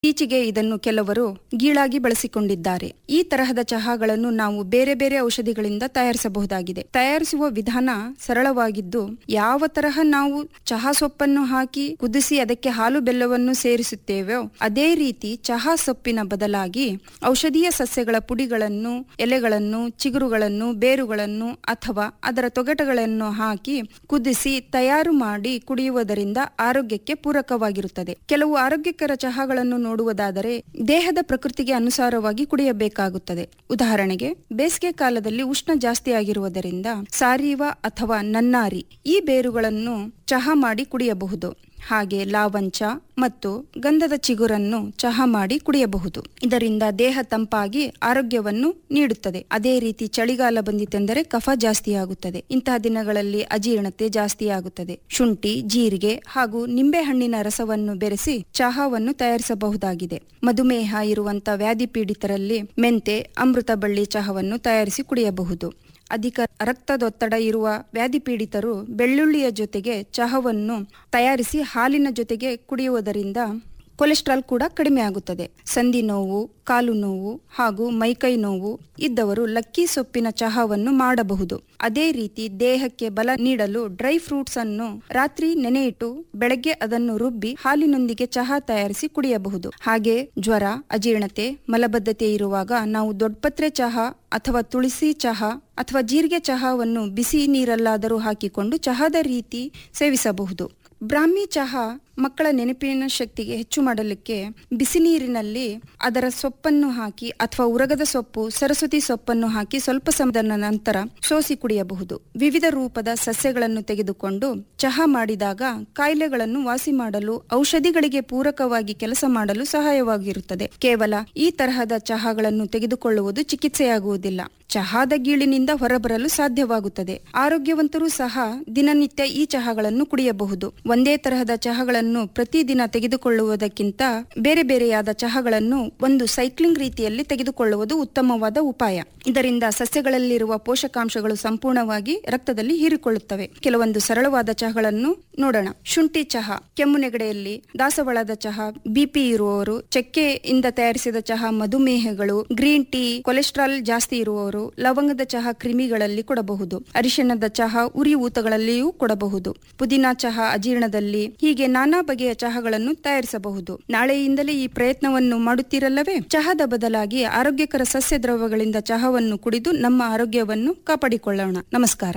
ಇತ್ತೀಚೆಗೆ ಇದನ್ನು ಕೆಲವರು ಗೀಳಾಗಿ ಬಳಸಿಕೊಂಡಿದ್ದಾರೆ ಈ ತರಹದ ಚಹಾಗಳನ್ನು ನಾವು ಬೇರೆ ಬೇರೆ ಔಷಧಿಗಳಿಂದ ತಯಾರಿಸಬಹುದಾಗಿದೆ ತಯಾರಿಸುವ ವಿಧಾನ ಸರಳವಾಗಿದ್ದು ಯಾವ ತರಹ ನಾವು ಚಹಾ ಸೊಪ್ಪನ್ನು ಹಾಕಿ ಕುದಿಸಿ ಅದಕ್ಕೆ ಹಾಲು ಬೆಲ್ಲವನ್ನು ಸೇರಿಸುತ್ತೇವೋ ಅದೇ ರೀತಿ ಚಹಾ ಸೊಪ್ಪಿನ ಬದಲಾಗಿ ಔಷಧೀಯ ಸಸ್ಯಗಳ ಪುಡಿಗಳನ್ನು ಎಲೆಗಳನ್ನು ಚಿಗುರುಗಳನ್ನು ಬೇರುಗಳನ್ನು ಅಥವಾ ಅದರ ತೊಗಟಗಳನ್ನು ಹಾಕಿ ಕುದಿಸಿ ತಯಾರು ಮಾಡಿ ಕುಡಿಯುವುದರಿಂದ ಆರೋಗ್ಯಕ್ಕೆ ಪೂರಕವಾಗಿರುತ್ತದೆ ಕೆಲವು ಆರೋಗ್ಯಕರ ಚಹಾಗಳನ್ನು ನೋಡುವುದಾದರೆ ದೇಹದ ಪ್ರಕೃತಿಗೆ ಅನುಸಾರವಾಗಿ ಕುಡಿಯಬೇಕಾಗುತ್ತದೆ ಉದಾಹರಣೆಗೆ ಬೇಸಿಗೆ ಕಾಲದಲ್ಲಿ ಉಷ್ಣ ಜಾಸ್ತಿ ಆಗಿರುವುದರಿಂದ ಸಾರೀವ ಅಥವಾ ನನ್ನಾರಿ ಈ ಬೇರುಗಳನ್ನು ಚಹಾ ಮಾಡಿ ಕುಡಿಯಬಹುದು ಹಾಗೆ ಲಾವಂಚ ಮತ್ತು ಗಂಧದ ಚಿಗುರನ್ನು ಚಹಾ ಮಾಡಿ ಕುಡಿಯಬಹುದು ಇದರಿಂದ ದೇಹ ತಂಪಾಗಿ ಆರೋಗ್ಯವನ್ನು ನೀಡುತ್ತದೆ ಅದೇ ರೀತಿ ಚಳಿಗಾಲ ಬಂದಿತೆಂದರೆ ಕಫ ಜಾಸ್ತಿಯಾಗುತ್ತದೆ ಇಂತಹ ದಿನಗಳಲ್ಲಿ ಅಜೀರ್ಣತೆ ಜಾಸ್ತಿಯಾಗುತ್ತದೆ ಶುಂಠಿ ಜೀರಿಗೆ ಹಾಗೂ ನಿಂಬೆಹಣ್ಣಿನ ರಸವನ್ನು ಬೆರೆಸಿ ಚಹಾವನ್ನು ತಯಾರಿಸಬಹುದಾಗಿದೆ ಮಧುಮೇಹ ಇರುವಂತ ವ್ಯಾಧಿ ಪೀಡಿತರಲ್ಲಿ ಮೆಂತೆ ಅಮೃತ ಬಳ್ಳಿ ಚಹಾವನ್ನು ತಯಾರಿಸಿ ಕುಡಿಯಬಹುದು ಅಧಿಕ ರಕ್ತದೊತ್ತಡ ಇರುವ ವ್ಯಾಧಿ ಪೀಡಿತರು ಬೆಳ್ಳುಳ್ಳಿಯ ಜೊತೆಗೆ ಚಹವನ್ನು ತಯಾರಿಸಿ ಹಾಲಿನ ಜೊತೆಗೆ ಕುಡಿಯುವುದರಿಂದ ಕೊಲೆಸ್ಟ್ರಾಲ್ ಕೂಡ ಕಡಿಮೆ ಆಗುತ್ತದೆ ಸಂಧಿ ನೋವು ಕಾಲು ನೋವು ಹಾಗೂ ಮೈಕೈ ನೋವು ಇದ್ದವರು ಲಕ್ಕಿ ಸೊಪ್ಪಿನ ಚಹಾವನ್ನು ಮಾಡಬಹುದು ಅದೇ ರೀತಿ ದೇಹಕ್ಕೆ ಬಲ ನೀಡಲು ಡ್ರೈ ಫ್ರೂಟ್ಸ್ ಅನ್ನು ರಾತ್ರಿ ನೆನೆಯಿಟ್ಟು ಬೆಳಗ್ಗೆ ಅದನ್ನು ರುಬ್ಬಿ ಹಾಲಿನೊಂದಿಗೆ ಚಹಾ ತಯಾರಿಸಿ ಕುಡಿಯಬಹುದು ಹಾಗೆ ಜ್ವರ ಅಜೀರ್ಣತೆ ಮಲಬದ್ಧತೆ ಇರುವಾಗ ನಾವು ದೊಡ್ಡಪತ್ರೆ ಚಹಾ ಅಥವಾ ತುಳಸಿ ಚಹಾ ಅಥವಾ ಜೀರಿಗೆ ಚಹಾವನ್ನು ಬಿಸಿ ನೀರಲ್ಲಾದರೂ ಹಾಕಿಕೊಂಡು ಚಹಾದ ರೀತಿ ಸೇವಿಸಬಹುದು ಬ್ರಾಹ್ಮಿ ಚಹಾ ಮಕ್ಕಳ ನೆನಪಿನ ಶಕ್ತಿಗೆ ಹೆಚ್ಚು ಮಾಡಲಿಕ್ಕೆ ಬಿಸಿ ನೀರಿನಲ್ಲಿ ಅದರ ಸೊಪ್ಪನ್ನು ಹಾಕಿ ಅಥವಾ ಉರಗದ ಸೊಪ್ಪು ಸರಸ್ವತಿ ಸೊಪ್ಪನ್ನು ಹಾಕಿ ಸ್ವಲ್ಪ ಸಮಯದ ನಂತರ ಸೋಸಿ ಕುಡಿಯಬಹುದು ವಿವಿಧ ರೂಪದ ಸಸ್ಯಗಳನ್ನು ತೆಗೆದುಕೊಂಡು ಚಹಾ ಮಾಡಿದಾಗ ಕಾಯಿಲೆಗಳನ್ನು ವಾಸಿ ಮಾಡಲು ಔಷಧಿಗಳಿಗೆ ಪೂರಕವಾಗಿ ಕೆಲಸ ಮಾಡಲು ಸಹಾಯವಾಗಿರುತ್ತದೆ ಕೇವಲ ಈ ತರಹದ ಚಹಾಗಳನ್ನು ತೆಗೆದುಕೊಳ್ಳುವುದು ಚಿಕಿತ್ಸೆಯಾಗುವುದಿಲ್ಲ ಚಹಾದ ಗೀಳಿನಿಂದ ಹೊರಬರಲು ಸಾಧ್ಯವಾಗುತ್ತದೆ ಆರೋಗ್ಯವಂತರು ಸಹ ದಿನನಿತ್ಯ ಈ ಚಹಾಗಳನ್ನು ಕುಡಿಯಬಹುದು ಒಂದೇ ತರಹದ ಚಹಾಗಳನ್ನು ಪ್ರತಿದಿನ ತೆಗೆದುಕೊಳ್ಳುವುದಕ್ಕಿಂತ ಬೇರೆ ಬೇರೆಯಾದ ಚಹಾಗಳನ್ನು ಒಂದು ಸೈಕ್ಲಿಂಗ್ ರೀತಿಯಲ್ಲಿ ತೆಗೆದುಕೊಳ್ಳುವುದು ಉತ್ತಮವಾದ ಉಪಾಯ ಇದರಿಂದ ಸಸ್ಯಗಳಲ್ಲಿರುವ ಪೋಷಕಾಂಶಗಳು ಸಂಪೂರ್ಣವಾಗಿ ರಕ್ತದಲ್ಲಿ ಹೀರಿಕೊಳ್ಳುತ್ತವೆ ಕೆಲವೊಂದು ಸರಳವಾದ ಚಹಾಗಳನ್ನು ನೋಡೋಣ ಶುಂಠಿ ಚಹಾ ಕೆಮ್ಮು ನೆಗಡೆಯಲ್ಲಿ ದಾಸವಾಳದ ಚಹಾ ಬಿಪಿ ಇರುವವರು ಚಕ್ಕೆಯಿಂದ ತಯಾರಿಸಿದ ಚಹಾ ಮಧುಮೇಹಗಳು ಗ್ರೀನ್ ಟೀ ಕೊಲೆಸ್ಟ್ರಾಲ್ ಜಾಸ್ತಿ ಇರುವವರು ಲವಂಗದ ಚಹಾ ಕ್ರಿಮಿಗಳಲ್ಲಿ ಕೊಡಬಹುದು ಅರಿಶಿಣದ ಚಹಾ ಉರಿ ಊತಗಳಲ್ಲಿಯೂ ಕೊಡಬಹುದು ಪುದೀನಾ ಚಹಾ ಅಜೀರ್ಣದಲ್ಲಿ ಹೀಗೆ ನಾನಾ ಬಗೆಯ ಚಹಾಗಳನ್ನು ತಯಾರಿಸಬಹುದು ನಾಳೆಯಿಂದಲೇ ಈ ಪ್ರಯತ್ನವನ್ನು ಮಾಡುತ್ತೀರಲ್ಲವೇ ಚಹಾದ ಬದಲಾಗಿ ಆರೋಗ್ಯಕರ ಸಸ್ಯ ದ್ರವಗಳಿಂದ ಚಹಾವನ್ನು ಕುಡಿದು ನಮ್ಮ ಆರೋಗ್ಯವನ್ನು ಕಾಪಾಡಿಕೊಳ್ಳೋಣ ನಮಸ್ಕಾರ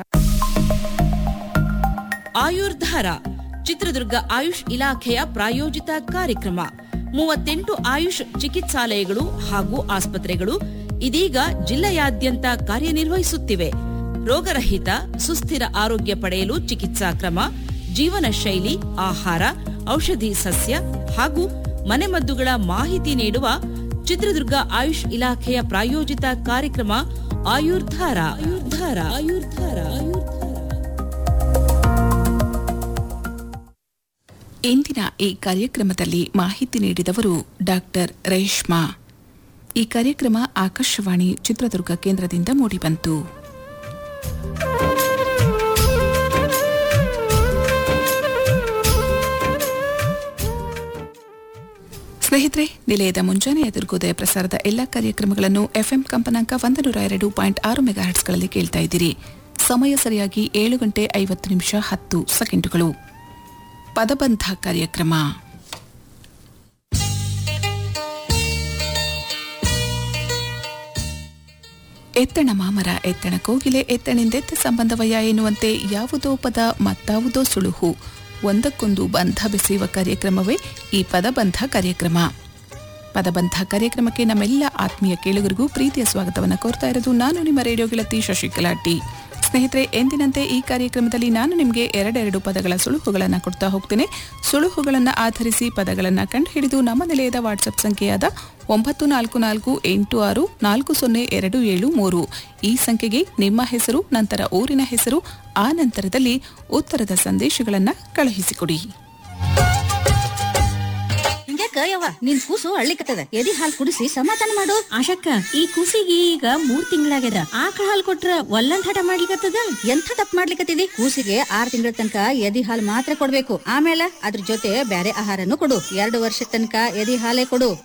ಆಯುರ್ಧಾರ ಚಿತ್ರದುರ್ಗ ಆಯುಷ್ ಇಲಾಖೆಯ ಪ್ರಾಯೋಜಿತ ಕಾರ್ಯಕ್ರಮ ಮೂವತ್ತೆಂಟು ಆಯುಷ್ ಚಿಕಿತ್ಸಾಲಯಗಳು ಹಾಗೂ ಆಸ್ಪತ್ರೆಗಳು ಇದೀಗ ಜಿಲ್ಲೆಯಾದ್ಯಂತ ಕಾರ್ಯನಿರ್ವಹಿಸುತ್ತಿವೆ ರೋಗರಹಿತ ಸುಸ್ಥಿರ ಆರೋಗ್ಯ ಪಡೆಯಲು ಚಿಕಿತ್ಸಾ ಕ್ರಮ ಜೀವನ ಶೈಲಿ ಆಹಾರ ಔಷಧಿ ಸಸ್ಯ ಹಾಗೂ ಮನೆಮದ್ದುಗಳ ಮಾಹಿತಿ ನೀಡುವ ಚಿತ್ರದುರ್ಗ ಆಯುಷ್ ಇಲಾಖೆಯ ಪ್ರಾಯೋಜಿತ ಕಾರ್ಯಕ್ರಮ ಆಯುರ್ಧಾರ ಆಯುರ್ಧಾರ ಆಯುರ್ಧಾರ ಆಯುರ್ಧಾರ ಇಂದಿನ ಈ ಕಾರ್ಯಕ್ರಮದಲ್ಲಿ ಮಾಹಿತಿ ನೀಡಿದವರು ಡಾಕ್ಟರ್ ರೇಷ್ಮಾ ಈ ಕಾರ್ಯಕ್ರಮ ಆಕಾಶವಾಣಿ ಚಿತ್ರದುರ್ಗ ಕೇಂದ್ರದಿಂದ ಮೂಡಿಬಂತು ಸ್ನೇಹಿತರೆ ನಿಲಯದ ಮುಂಜಾನೆ ಎದುರುಗೋದಯ ಪ್ರಸಾರದ ಎಲ್ಲ ಕಾರ್ಯಕ್ರಮಗಳನ್ನು ಎಫ್ಎಂ ಕಂಪನಾಂಕ ಒಂದು ನೂರ ಎರಡು ಪಾಯಿಂಟ್ ಆರು ಮೆಗಾಹರ್ಟ್ಸ್ಗಳಲ್ಲಿ ಕೇಳ್ತಾ ಇದ್ದೀರಿ ಸಮಯ ಸರಿಯಾಗಿ ಏಳು ಗಂಟೆ ಐವತ್ತು ನಿಮಿಷ ಹತ್ತು ಸೆಕೆಂಡುಗಳು ಪದಬಂಧ ಕಾರ್ಯಕ್ರಮ ಎತ್ತಣ ಮಾಮರ ಎತ್ತಣ ಕೋಗಿಲೆ ಎತ್ತಣಿಂದೆತ್ತ ಸಂಬಂಧವಯ ಎನ್ನುವಂತೆ ಯಾವುದೋ ಪದ ಮತ್ತಾವುದೋ ಸುಳುಹು ಒಂದಕ್ಕೊಂದು ಬಂಧ ಬೆಸೆಯುವ ಕಾರ್ಯಕ್ರಮವೇ ಈ ಪದಬಂಧ ಕಾರ್ಯಕ್ರಮ ಪದಬಂಧ ಕಾರ್ಯಕ್ರಮಕ್ಕೆ ನಮ್ಮೆಲ್ಲ ಆತ್ಮೀಯ ಕೇಳುಗರಿಗೂ ಪ್ರೀತಿಯ ಸ್ವಾಗತವನ್ನು ಕೋರ್ತಾ ಇರೋದು ನಾನು ನಿಮ್ಮ ರೇಡಿಯೋ ಗೆಳತಿ ಶಶಿಕಲಾ ಟಿ ಸ್ನೇಹಿತರೆ ಎಂದಿನಂತೆ ಈ ಕಾರ್ಯಕ್ರಮದಲ್ಲಿ ನಾನು ನಿಮಗೆ ಎರಡೆರಡು ಪದಗಳ ಸುಳುಹುಗಳನ್ನು ಕೊಡ್ತಾ ಹೋಗ್ತೇನೆ ಸುಳುಹುಗಳನ್ನು ಆಧರಿಸಿ ಪದಗಳನ್ನು ಕಂಡುಹಿಡಿದು ನಮ್ಮ ನಿಲಯದ ವಾಟ್ಸಪ್ ಸಂಖ್ಯೆಯಾದ ಒಂಬತ್ತು ನಾಲ್ಕು ನಾಲ್ಕು ಎಂಟು ಆರು ನಾಲ್ಕು ಸೊನ್ನೆ ಎರಡು ಏಳು ಮೂರು ಈ ಸಂಖ್ಯೆಗೆ ನಿಮ್ಮ ಹೆಸರು ನಂತರ ಊರಿನ ಹೆಸರು ಆ ನಂತರದಲ್ಲಿ ಉತ್ತರದ ಸಂದೇಶಗಳನ್ನು ಕಳುಹಿಸಿಕೊಡಿ ನಿಂಗೆ ಯಾಕ ಯವ್ವ ನಿನ್ ಕೂಸು ಅಳ್ಳಿಕತ್ತದ ಎದಿ ಹಾಲ್ ಕುಡಿಸಿ ಸಮಾಧಾನ ಮಾಡು ಆಶಕ್ಕ ಈ ಕೂಸಿಗೆ ಈಗ ಮೂರ್ ತಿಂಗಳಾಗ್ಯದ ಆಕಳ ಹಾಲ್ ಕೊಟ್ರ ಒಲ್ಲಂದ್ ಹಠ ಮಾಡ್ಲಿಕತ್ತದ ಎಂಥ ತಪ್ಪು ಮಾಡ್ಲಿಕತ್ತಿದಿ ಕೂಸಿಗೆ ಆರ್ ತಿಂಗಳ ತನಕ ಎದಿ ಹಾಲ್ ಮಾತ್ರ ಕೊಡ್ಬೇಕು ಆಮೇಲೆ ಅದ್ರ ಜೊತೆ ಬ್ಯಾರೆ ಆಹಾರನು ಕೊಡು ಎರಡು ವರ್ಷ ತನಕ ಎದಿ ಹಾಲೇ ಕೊಡು